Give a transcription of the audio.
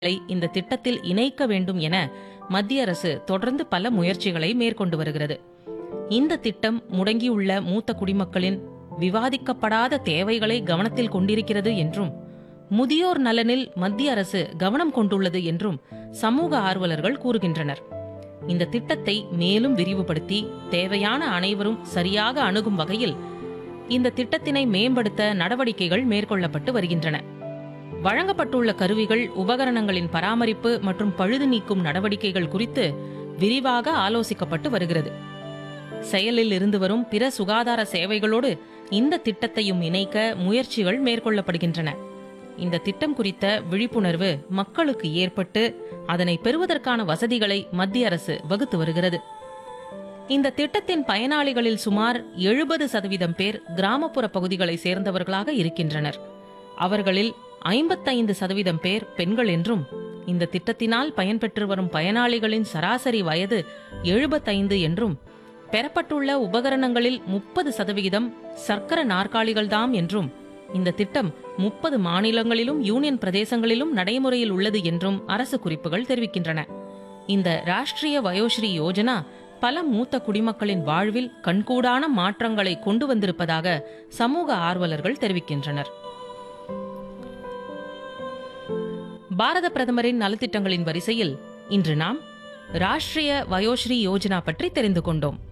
களை இந்த திட்டத்தில் இணைக்க வேண்டும் என மத்திய அரசு தொடர்ந்து பல முயற்சிகளை மேற்கொண்டு வருகிறது இந்த திட்டம் முடங்கியுள்ள மூத்த குடிமக்களின் விவாதிக்கப்படாத தேவைகளை கவனத்தில் கொண்டிருக்கிறது என்றும் முதியோர் நலனில் மத்திய அரசு கவனம் கொண்டுள்ளது என்றும் சமூக ஆர்வலர்கள் கூறுகின்றனர் இந்த திட்டத்தை மேலும் விரிவுபடுத்தி தேவையான அனைவரும் சரியாக அணுகும் வகையில் இந்த திட்டத்தினை மேம்படுத்த நடவடிக்கைகள் மேற்கொள்ளப்பட்டு வருகின்றன வழங்கப்பட்டுள்ள கருவிகள் உபகரணங்களின் பராமரிப்பு மற்றும் பழுது நீக்கும் நடவடிக்கைகள் குறித்து விரிவாக ஆலோசிக்கப்பட்டு வருகிறது செயலில் இருந்து வரும் பிற சுகாதார சேவைகளோடு இந்த திட்டத்தையும் இணைக்க முயற்சிகள் மேற்கொள்ளப்படுகின்றன இந்த திட்டம் குறித்த விழிப்புணர்வு மக்களுக்கு ஏற்பட்டு அதனை பெறுவதற்கான வசதிகளை மத்திய அரசு வகுத்து வருகிறது இந்த திட்டத்தின் பயனாளிகளில் சுமார் எழுபது சதவீதம் பேர் கிராமப்புற பகுதிகளை சேர்ந்தவர்களாக இருக்கின்றனர் அவர்களில் ஐம்பத்தைந்து சதவீதம் பேர் பெண்கள் என்றும் இந்த திட்டத்தினால் பயன்பெற்று வரும் பயனாளிகளின் சராசரி வயது எழுபத்தைந்து என்றும் பெறப்பட்டுள்ள உபகரணங்களில் முப்பது சதவிகிதம் சர்க்கர நாற்காலிகள்தாம் என்றும் இந்த திட்டம் முப்பது மாநிலங்களிலும் யூனியன் பிரதேசங்களிலும் நடைமுறையில் உள்ளது என்றும் அரசு குறிப்புகள் தெரிவிக்கின்றன இந்த ராஷ்டிரிய வயோஸ்ரீ யோஜனா பல மூத்த குடிமக்களின் வாழ்வில் கண்கூடான மாற்றங்களை கொண்டு வந்திருப்பதாக சமூக ஆர்வலர்கள் தெரிவிக்கின்றனர் பாரத பிரதமரின் நலத்திட்டங்களின் வரிசையில் இன்று நாம் ராஷ்டிரிய வயோஸ்ரீ யோஜனா பற்றி தெரிந்து கொண்டோம்